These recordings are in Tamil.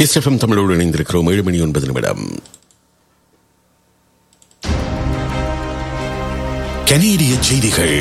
எஸ்எஃப்எம் தமிழோடு இணைந்திருக்கிறோம் ஏழு மணி ஒன்பது நிமிடம் கனேடிய செய்திகள்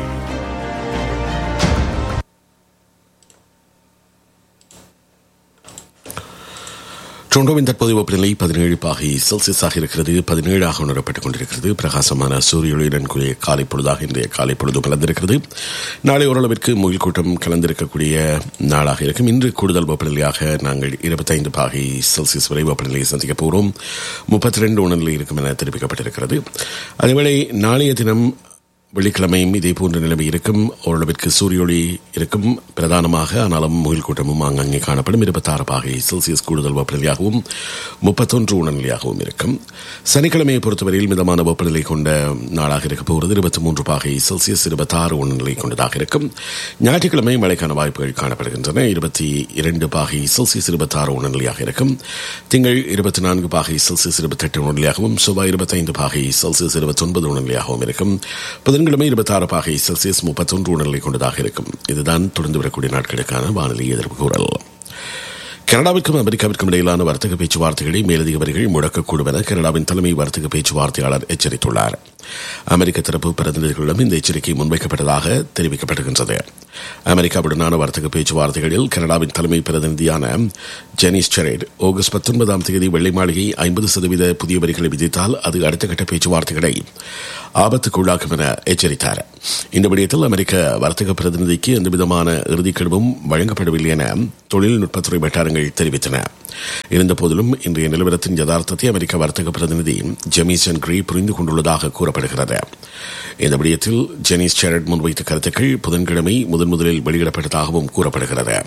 டொரண்டோவின் தற்போதைய வெப்பநிலை பதினேழு பாகை செல்சியஸாக இருக்கிறது பதினேழாக உணரப்பட்டுக் கொண்டிருக்கிறது பிரகாசமான சூரிய ஒளியுடன் கூடிய காலை பொழுதாக இன்றைய காலை பொழுது கலந்திருக்கிறது நாளை ஓரளவிற்கு முகில் கூட்டம் கலந்திருக்கக்கூடிய நாளாக இருக்கும் இன்று கூடுதல் வெப்பநிலையாக நாங்கள் இருபத்தைந்து பாகை செல்சியஸ் வரை வெப்பநிலையை சந்திக்கப் போகிறோம் முப்பத்தி ரெண்டு உணர்நிலை இருக்கும் என தெரிவிக்கப்பட்டிருக்கிறது அதேவேளை நாளைய தினம் வெள்ளிக்கிழமையும் இதே போன்ற நிலைமை இருக்கும் ஓரளவிற்கு சூரிய ஒளி இருக்கும் பிரதானமாக ஆனாலும் முகில் கூட்டமும் அங்கங்கே காணப்படும் இருபத்தாறு பாகை செல்சியஸ் கூடுதல் வெப்பநிலையாகவும் முப்பத்தொன்று உணர்நிலையாகவும் இருக்கும் சனிக்கிழமையை பொறுத்தவரையில் மிதமான வெப்பநிலை கொண்ட நாளாக இருக்க போகிறது இருபத்தி மூன்று பாகை செல்சியஸ் இருபத்தாறு உணர்நிலை கொண்டதாக இருக்கும் ஞாயிற்றுக்கிழமை மழைக்கான வாய்ப்புகள் காணப்படுகின்றன இருபத்தி இரண்டு பாகை செல்சியஸ் இருபத்தாறு உணர்நிலையாக இருக்கும் திங்கள் இருபத்தி நான்கு பாகை செல்சியஸ் இருபத்தெட்டு உணர்நிலையாகவும் செவ்வாய் இருபத்தைந்து பாகை செல்சியஸ் இருபத்தொன்பது உணர்நிலையாகவும் இருக்கும் புதன்கிழமை இருபத்தாறு பாகை செல்சியஸ் முப்பத்தொன்று உணர்நிலை கொண்டதாக இருக்கும் இதுதான் தொடர்ந்து வரக்கூடிய நாட்களுக்கான வானிலை எதிர்ப்பு கூறல் கனடாவிற்கும் அமெரிக்காவிற்கும் இடையிலான வர்த்தக பேச்சுவார்த்தைகளை மேலதிக வரிகள் முடக்கக்கூடும் என கனடாவின் தலைமை வர்த்தக பேச்சுவார்த்தையாளர் எச்சரித்துள்ளார் அமெரிக்க தரப்பு பிரதிநிதிகளிடம் இந்த எச்சரிக்கை முன்வைக்கப்பட்டதாக தெரிவிக்கப்படுகின்றது அமெரிக்காவுடனான வர்த்தக பேச்சுவார்த்தைகளில் கனடாவின் தலைமை பிரதிநிதியான ஜெனிஸ் செரேட் ஆகஸ்ட் பத்தொன்பதாம் தேதி வெள்ளை மாளிகை ஐம்பது சதவீத புதிய வரிகளை விதித்தால் அது அடுத்த கட்ட பேச்சுவார்த்தைகளை ஆபத்துக்குள்ளாக்கும் என எச்சரித்தார் இந்த விடயத்தில் அமெரிக்க வர்த்தக பிரதிநிதிக்கு எந்தவிதமான இறுதிக்கெடுவும் வழங்கப்படவில்லை என தொழில்நுட்பத்துறை வட்டாரங்கள் தெரிவித்தன இருந்தபோதிலும் இன்றைய நிலவரத்தின் யதார்த்தத்தை அமெரிக்க வர்த்தக பிரதிநிதி ஜெமிசன் கிரி புரிந்து கொண்டுள்ளதாக கூறப்படுகிறது இந்த விடயத்தில் ஜெனிஸ் சேரட் முன்வைத்த கருத்துக்கள் புதன்கிழமை முதன் முதலில் வெளியிடப்பட்டதாகவும் கூறப்படுகிறது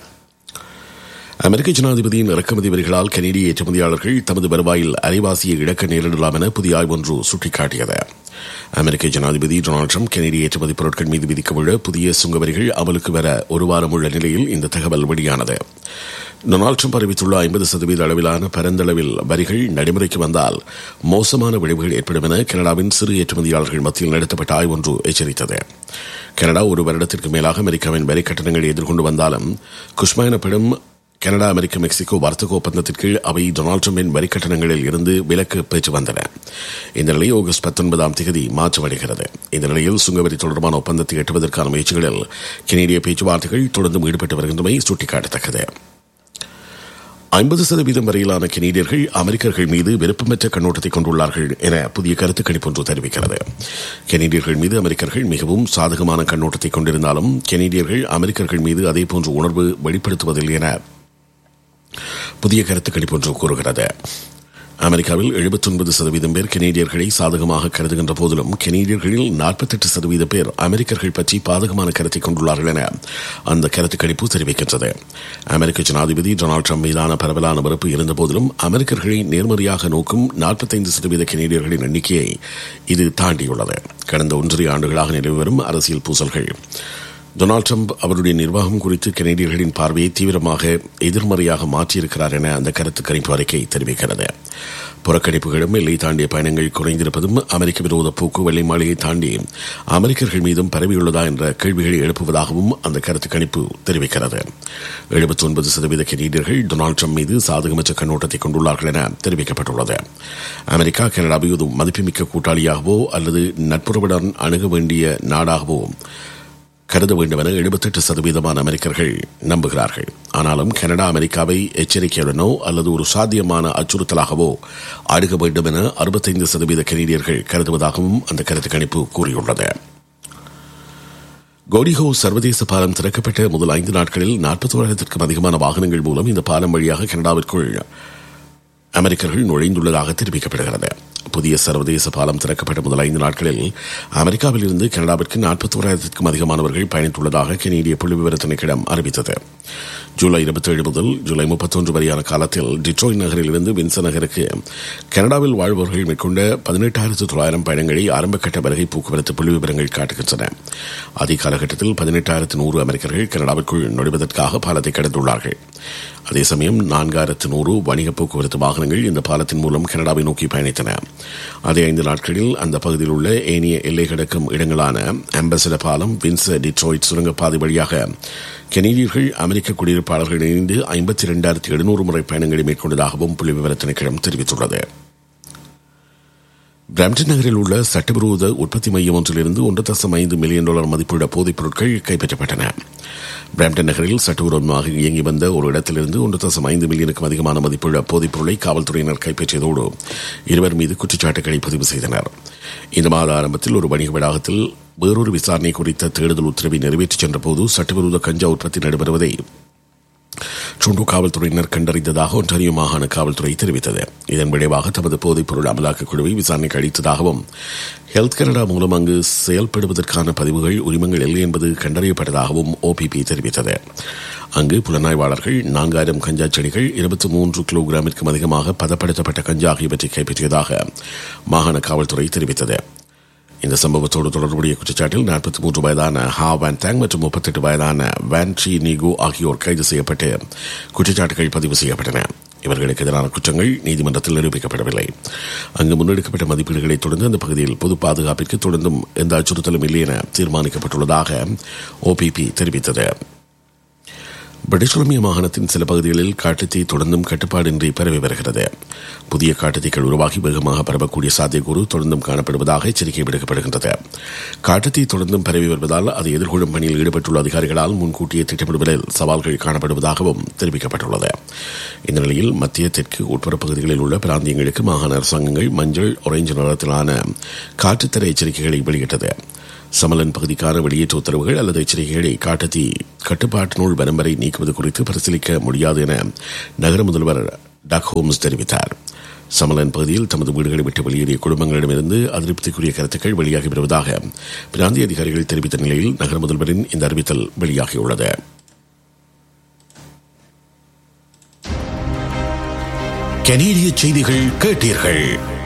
அமெரிக்க ஜனாதிபதியின் இறக்குமதி வரிகளால் கனேடிய ஏற்றுமதியாளர்கள் தமது வருவாயில் அரைவாசியை இழக்க நேரிடலாம் என புதிய ஆய்வு ஒன்று சுட்டிக்காட்டியது அமெரிக்க ஜனாதிபதி டொனால்டு ட்ரம்ப் கனேடிய ஏற்றுமதி பொருட்கள் மீது விதிக்கவுள்ள புதிய சுங்க வரிகள் அமலுக்கு வர ஒரு வாரம் உள்ள நிலையில் இந்த தகவல் வெளியானது டொனால்டு ட்ரம்ப் அறிவித்துள்ள ஐம்பது சதவீத அளவிலான பரந்தளவில் வரிகள் நடைமுறைக்கு வந்தால் மோசமான விளைவுகள் ஏற்படும் என கனடாவின் சிறு ஏற்றுமதியாளர்கள் மத்தியில் நடத்தப்பட்ட ஆய்வு ஒன்று எச்சரித்தது கனடா ஒரு வருடத்திற்கு மேலாக அமெரிக்காவின் வரி கட்டணங்களை எதிர்கொண்டு வந்தாலும் குஷ்மா எனப்படும் கனடா அமெரிக்க மெக்சிகோ வர்த்தக ஒப்பந்தத்தின் கீழ் அவை டொனால்டு ட்ரம்பின் வரி கட்டணங்களில் இருந்து விலக்கு பெற்று வந்தன இந்த நிலை ஆகஸ்ட் பத்தொன்பதாம் தேதி மாற்றமடைகிறது இந்த நிலையில் சுங்கவரி தொடர்பான ஒப்பந்தத்தை எட்டுவதற்கான முயற்சிகளில் கனேடிய பேச்சுவார்த்தைகள் தொடர்ந்து ஈடுபட்டு வருகின்றமை சுட்டிக்காட்டத்தக்கது ஐம்பது சதவீதம் வரையிலான கனேடியர்கள் அமெரிக்கர்கள் மீது விருப்பமற்ற கண்ணோட்டத்தை கொண்டுள்ளார்கள் என புதிய கருத்து கணிப்பு ஒன்று தெரிவிக்கிறது கனேடியர்கள் மீது அமெரிக்கர்கள் மிகவும் சாதகமான கண்ணோட்டத்தை கொண்டிருந்தாலும் கனேடியர்கள் அமெரிக்கர்கள் மீது அதேபோன்ற உணர்வு வெளிப்படுத்துவதில்லை என புதிய கருத்து கணிப்பு ஒன்று கூறுகிறது அமெரிக்காவில் எழுபத்தொன்பது சதவீதம் பேர் கனேடியர்களை சாதகமாக கருதுகின்ற போதிலும் கனேடியர்களில் நாற்பத்தெட்டு சதவீத பேர் அமெரிக்கர்கள் பற்றி பாதகமான கருத்தை கொண்டுள்ளார்கள் என அந்த கருத்து கணிப்பு தெரிவிக்கின்றது அமெரிக்க ஜனாதிபதி டொனால்டு ட்ரம்ப் மீதான பரவலான வெறுப்பு இருந்த போதிலும் அமெரிக்கர்களை நேர்மறையாக நோக்கும் நாற்பத்தைந்து சதவீத கனேடியர்களின் எண்ணிக்கையை இது தாண்டியுள்ளது கடந்த ஒன்றரை ஆண்டுகளாக நிலவி வரும் அரசியல் பூசல்கள் டொனால்டு ட்ரம்ப் அவருடைய நிர்வாகம் குறித்து கனேடியர்களின் பார்வையை தீவிரமாக எதிர்மறையாக மாற்றியிருக்கிறார் என அந்த கருத்து கணிப்பு அறிக்கை தெரிவிக்கிறது புறக்கணிப்புகளும் எல்லை தாண்டிய பயணங்கள் குறைந்திருப்பதும் அமெரிக்க விரோத போக்கு வெள்ளை மாளிகை தாண்டி அமெரிக்கர்கள் மீதும் பரவியுள்ளதா என்ற கேள்விகளை எழுப்புவதாகவும் அந்த கருத்து கணிப்பு தெரிவிக்கிறது எழுபத்தி ஒன்பது சதவீத கனேடியர்கள் டொனால்டு ட்ரம்ப் மீது சாதகமற்ற கண்ணோட்டத்தை கொண்டுள்ளார்கள் என தெரிவிக்கப்பட்டுள்ளது அமெரிக்கா கனடாவை ஒரு மதிப்புமிக்க கூட்டாளியாகவோ அல்லது நட்புறவுடன் அணுக வேண்டிய நாடாகவோ கருத வேண்டும் என எழுபத்தெட்டு சதவீதமான அமெரிக்கர்கள் நம்புகிறார்கள் ஆனாலும் கனடா அமெரிக்காவை எச்சரிக்கையுடனோ அல்லது ஒரு சாத்தியமான அச்சுறுத்தலாகவோ அணுக வேண்டும் என அறுபத்தைந்து சதவீத கனேடியர்கள் கருதுவதாகவும் அந்த கருத்து கணிப்பு கூறியுள்ளது கோடிஹோ சர்வதேச பாலம் திறக்கப்பட்ட முதல் ஐந்து நாட்களில் நாற்பத்தோராயிரத்திற்கும் அதிகமான வாகனங்கள் மூலம் இந்த பாலம் வழியாக கனடாவிற்குள் அமெரிக்கர்கள் நுழைந்துள்ளதாக தெரிவிக்கப்படுகிறது புதிய சர்வதேச பாலம் திறக்கப்பட்ட முதல் ஐந்து நாட்களில் அமெரிக்காவில் இருந்து கனடாவிற்கு நாற்பத்தோராயிரத்திற்கும் அதிகமானவர்கள் பயணித்துள்ளதாக கனேடிய புள்ளி விவர திணைக்களம் அறிவித்தது ஜூலை இருபத்தேழு முதல் ஜூலை முப்பத்தொன்று வரையான காலத்தில் டிட்ரோய் நகரிலிருந்து வின்ச நகருக்கு கனடாவில் வாழ்பவர்கள் மேற்கொண்ட பதினெட்டாயிரத்து தொள்ளாயிரம் பயணங்களை ஆரம்பகட்ட வருகை போக்குவரத்து புள்ளி விவரங்கள் காட்டுகின்றன அதே காலகட்டத்தில் பதினெட்டாயிரத்து நூறு அமெரிக்கர்கள் கனடாவிற்குள் நுழைவதற்காக பாலத்தை கடந்துள்ளார்கள் அதே சமயம் நான்காயிரத்து நூறு வணிக போக்குவரத்து வாகனங்கள் இந்த பாலத்தின் மூலம் கனடாவை நோக்கி பயணித்தன அதே ஐந்து நாட்களில் அந்த பகுதியில் உள்ள ஏனைய எல்லை கடக்கும் இடங்களான அம்பசட பாலம் வின்ச டிட்ரோயிட் சுரங்கப்பாதை வழியாக கெனடியர்கள் அமெரிக்க குடியிருப்பாளர்கள் இணைந்து ஐம்பத்தி இரண்டாயிரத்தி எழுநூறு முறை பயணங்களை மேற்கொண்டதாகவும் புள்ளி விவர திணைக்களம் தெரிவித்துள்ளது பிராம்டன் நகரில் உள்ள சட்டவிரோத உற்பத்தி மையம் ஒன்றிலிருந்து ஒன்று தசம் ஐந்து மில்லியன் டாலர் மதிப்புள்ள போதைப் பொருட்கள் கைப்பற்றப்பட்டன பிராம்டன் நகரில் சட்டவிரோதமாக இயங்கி வந்த ஒரு இடத்திலிருந்து ஒன்று தசம் ஐந்து மில்லியனுக்கும் அதிகமான மதிப்புள்ள போதைப் பொருளை காவல்துறையினர் கைப்பற்றியதோடு இருவர் மீது குற்றச்சாட்டுகளை பதிவு செய்தனர் இந்த மாத ஆரம்பத்தில் ஒரு வணிக வளாகத்தில் வேறொரு விசாரணை குறித்த தேடுதல் உத்தரவை நிறைவேற்றிச் சென்றபோது சட்டவிரோத கஞ்சா உற்பத்தி நடைபெறுவதை சுண்டு காவல்துறையினர் கண்டறிந்ததாக ஒன்றாரியோ மாகாண காவல்துறை தெரிவித்தது இதன் விளைவாக தமது போதைப் பொருள் அமலாக்கக் குழுவை விசாரணைக்கு அளித்ததாகவும் ஹெல்த் கனடா மூலம் அங்கு செயல்படுவதற்கான பதிவுகள் உரிமங்கள் இல்லை என்பது கண்டறியப்பட்டதாகவும் ஓபிபி தெரிவித்தது அங்கு புலனாய்வாளர்கள் நான்காயிரம் கஞ்சா செடிகள் இருபத்தி மூன்று கிலோகிராமிற்கும் அதிகமாக பதப்படுத்தப்பட்ட கஞ்சா ஆகியவற்றை கைப்பற்றியதாக மாகாண காவல்துறை தெரிவித்தது இந்த சம்பவத்தோடு தொடர்புடைய குற்றச்சாட்டில் நாற்பத்தி மூன்று வயதான ஹா வேன் தேங் மற்றும் முப்பத்தெட்டு வயதான வேன் ட்ரீ நீகோ ஆகியோர் கைது செய்யப்பட்டு குற்றச்சாட்டுகள் பதிவு செய்யப்பட்டன இவர்களுக்கு எதிரான குற்றங்கள் நீதிமன்றத்தில் நிரூபிக்கப்படவில்லை அங்கு முன்னெடுக்கப்பட்ட மதிப்பீடுகளை தொடர்ந்து அந்த பகுதியில் பொது பாதுகாப்பிற்கு தொடர்ந்தும் எந்த அச்சுறுத்தலும் இல்லை என தீர்மானிக்கப்பட்டுள்ளதாக ஓபிபி தெரிவித்தது பிரிட்டிஷ் கொலம்பியா மாகாணத்தின் சில பகுதிகளில் காட்டுத்தீ தொடர்ந்தும் கட்டுப்பாடின்றி பரவி வருகிறது புதிய காட்டுத்தீக்கள் உருவாகி வேகமாக பரவக்கூடிய சாத்தியக்கூறு தொடர்ந்தும் காணப்படுவதாக எச்சரிக்கை விடுக்கப்படுகின்றது காட்டுத்தீ தொடர்ந்தும் பரவி வருவதால் அதை எதிர்கொள்ளும் பணியில் ஈடுபட்டுள்ள அதிகாரிகளால் முன்கூட்டியே திட்டமிடுவதில் சவால்கள் காணப்படுவதாகவும் தெரிவிக்கப்பட்டுள்ளது இந்த நிலையில் மத்திய தெற்கு உட்புற பகுதிகளில் உள்ள பிராந்தியங்களுக்கு மாகாண அரசாங்கங்கள் மஞ்சள் ஒரேஞ்சு நிறத்திலான காற்றுத்தர எச்சரிக்கைகளை வெளியிட்டது சமலன் பகுதிக்கான வெளியேற்ற உத்தரவுகள் அல்லது எச்சரிக்கைகளை காட்டுத்தீ கட்டுப்பாட்டினுள் வரும் வரை நீக்குவது குறித்து பரிசீலிக்க முடியாது என நகர முதல்வர் டக் ஹோம்ஸ் தெரிவித்தார் சமலன் பகுதியில் தமது வீடுகளை விட்டு வெளியேறிய குடும்பங்களிடமிருந்து அதிருப்திக்குரிய கருத்துக்கள் வெளியாகி வருவதாக பிராந்திய அதிகாரிகள் தெரிவித்த நிலையில் நகர முதல்வரின் இந்த அறிவித்தல் வெளியாகியுள்ளது கனேடிய செய்திகள் கேட்டீர்கள்